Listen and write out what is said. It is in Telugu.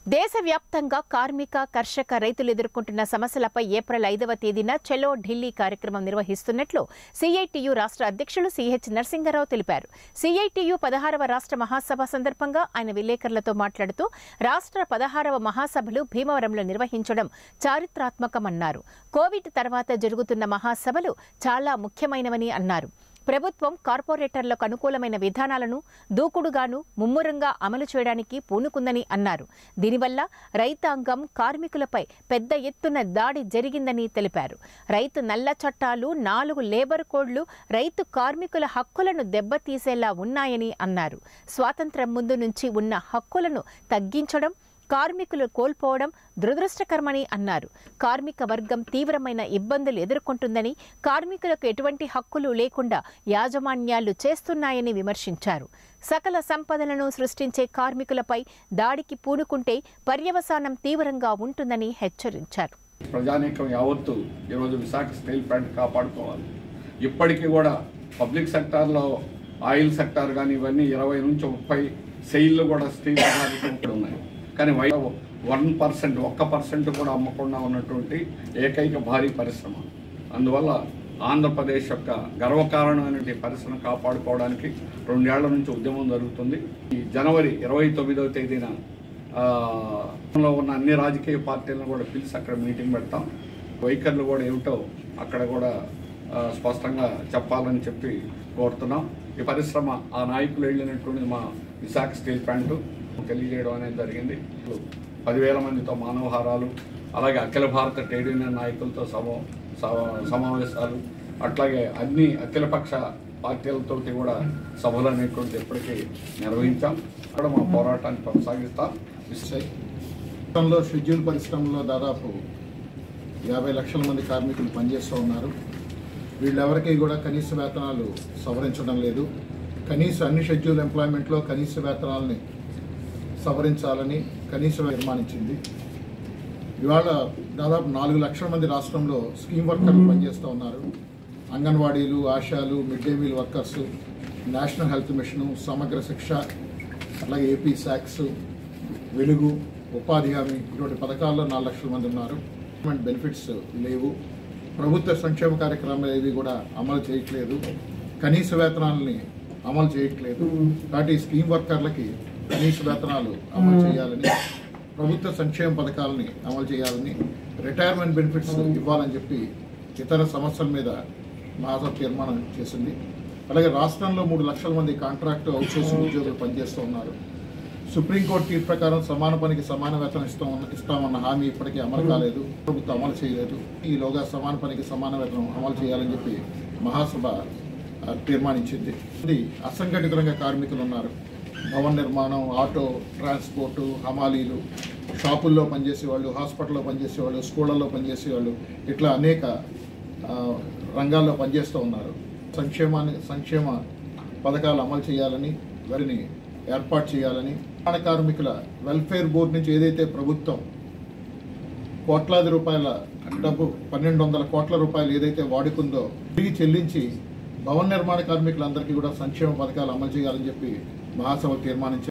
దేశవ్యాప్తంగా కార్మిక కర్షక రైతులు ఎదుర్కొంటున్న సమస్యలపై ఏప్రిల్ ఐదవ తేదీన చెలో ఢిల్లీ కార్యక్రమం నిర్వహిస్తున్నట్లు సిఐటియు రాష్ట్ర అధ్యక్షులు సిహెచ్ నరసింగరావు తెలిపారు సిఐటియు పదహారవ రాష్ట్ర మహాసభ సందర్భంగా ఆయన విలేకరులతో మాట్లాడుతూ రాష్ట్ర పదహారవ మహాసభలు భీమవరంలో నిర్వహించడం చారిత్రాత్మకమన్నారు కోవిడ్ తర్వాత జరుగుతున్న మహాసభలు చాలా ముఖ్యమైనవని అన్నారు ప్రభుత్వం కార్పొరేటర్లకు అనుకూలమైన విధానాలను దూకుడుగాను ముమ్మరంగా అమలు చేయడానికి పూనుకుందని అన్నారు దీనివల్ల రైతాంగం కార్మికులపై పెద్ద ఎత్తున దాడి జరిగిందని తెలిపారు రైతు నల్ల చట్టాలు నాలుగు లేబర్ కోడ్లు రైతు కార్మికుల హక్కులను దెబ్బతీసేలా ఉన్నాయని అన్నారు స్వాతంత్ర్యం ముందు నుంచి ఉన్న హక్కులను తగ్గించడం కార్మికులు కోల్పోవడం దురదృష్టకరమని అన్నారు కార్మిక వర్గం తీవ్రమైన ఇబ్బందులు ఎదుర్కొంటుందని కార్మికులకు ఎటువంటి హక్కులు లేకుండా యాజమాన్యాలు చేస్తున్నాయని విమర్శించారు సకల సంపదలను సృష్టించే కార్మికులపై దాడికి పూనుకుంటే పర్యవసానం తీవ్రంగా ఉంటుందని హెచ్చరించారు ప్రజానీకం యావత్తు ఈరోజు విశాఖ స్టీల్ ప్లాంట్ కాపాడుకోవాలి ఇప్పటికీ కూడా పబ్లిక్ సెక్టార్లో ఆయిల్ సెక్టార్ కానీ ఇవన్నీ ఇరవై నుంచి ముప్పై సెయిల్లు కూడా స్టీల్ ఆధారిత ఉన్నాయి కానీ వై వన్ పర్సెంట్ ఒక్క పర్సెంట్ కూడా అమ్మకుండా ఉన్నటువంటి ఏకైక భారీ పరిశ్రమ అందువల్ల ఆంధ్రప్రదేశ్ యొక్క గర్వకారణమైనటువంటి పరిశ్రమ కాపాడుకోవడానికి రెండేళ్ల నుంచి ఉద్యమం జరుగుతుంది ఈ జనవరి ఇరవై తొమ్మిదవ తేదీన ఆ, లో ఉన్న అన్ని రాజకీయ పార్టీలను కూడా పిలిచి అక్కడ మీటింగ్ పెడతాం వైఖరులు కూడా ఏమిటో అక్కడ కూడా ఆ, స్పష్టంగా చెప్పాలని చెప్పి కోరుతున్నాం ఈ పరిశ్రమ ఆ నాయకులు వెళ్ళినటువంటి మా విశాఖ స్టీల్ ప్లాంట్ తెలియజేయడం అనేది జరిగింది పదివేల మందితో మానవహారాలు అలాగే అఖిల భారత ట్రేడ్ యూనియన్ నాయకులతో సమా సమ- సమావేశాలు అట్లాగే అన్ని అఖిలపక్ష పార్టీలతోటి కూడా సభలు అనేటువంటి ఇప్పటికీ నిర్వహించాం అక్కడ మా పోరాటాన్ని కొనసాగిస్తాం విశాఖ రాష్ట్రంలో షెడ్యూల్ పరిశ్రమలో దాదాపు యాభై లక్షల మంది కార్మికులు పనిచేస్తూ ఉన్నారు వీళ్ళెవరికీ కూడా కనీస వేతనాలు సవరించడం లేదు కనీస అన్ని షెడ్యూల్ ఎంప్లాయ్మెంట్లో కనీస వేతనాలని సవరించాలని కనీస తీర్మానించింది ఇవాళ దాదాపు నాలుగు లక్షల మంది రాష్ట్రంలో స్కీమ్ వర్కర్లు పనిచేస్తూ ఉన్నారు అంగన్వాడీలు ఆశాలు mid day meal workers national health mission సమగ్ర శిక్ష అలాగే ఏపీ శాక్స్ వెలుగు ఉపాధి హామీ ఇటువంటి పథకాల్లో నాలుగు లక్షల మంది ఉన్నారు గవర్నమెంట్ బెనిఫిట్స్ లేవు ప్రభుత్వ సంక్షేమ కార్యక్రమాలు ఏవి కూడా అమలు చేయట్లేదు కనీస వేతనాలని అమలు చేయట్లేదు కాబట్టి ఈ స్కీమ్ వర్కర్లకి కనీస వేతనాలు అమలు చేయాలని ప్రభుత్వ సంక్షేమ పథకాలని అమలు చేయాలని రిటైర్మెంట్ బెనిఫిట్స్ ఇవ్వాలని చెప్పి ఇతర సమస్యల మీద మహాసభ తీర్మానం చేసింది అలాగే రాష్ట్రంలో మూడు లక్షల మంది కాంట్రాక్ట్ అవుట్సోర్సింగ్ ఉద్యోగులు పనిచేస్తూ ఉన్నారు సుప్రీంకోర్టు తీర్పు ప్రకారం సమాన పనికి సమాన వేతనం ఇస్తాం ఇస్తామన్న హామీ ఇప్పటికీ అమలు కాలేదు ప్రభుత్వం అమలు చేయలేదు ఈలోగా సమాన పనికి సమాన వేతనం అమలు చేయాలని చెప్పి మహాసభ ఆ, తీర్మానించింది ఇది అసంఘటిత రంగ కార్మికులు ఉన్నారు భవన నిర్మాణం ఆటో ట్రాన్స్పోర్టు హమాలీలు షాపుల్లో పనిచేసేవాళ్ళు హాస్పిటల్లో పనిచేసేవాళ్ళు స్కూళ్ళల్లో పనిచేసేవాళ్ళు ఇట్లా అనేక ఆ, రంగాల్లో పనిచేస్తూ ఉన్నారు సంక్షేమాన్ని సంక్షేమ పథకాలు అమలు చేయాలని వారిని ఏర్పాటు చేయాలని నిర్మాణ కార్మికుల వెల్ఫేర్ బోర్డు నుంచి ఏదైతే ప్రభుత్వం కోట్లాది రూపాయల డబ్బు పన్నెండు వందల కోట్ల రూపాయలు ఏదైతే వాడుకుందో తిరిగి చెల్లించి భవన నిర్మాణ కార్మికులందరికీ కూడా సంక్షేమ పథకాలు అమలు చేయాలని చెప్పి మహాసభ తీర్మానించారు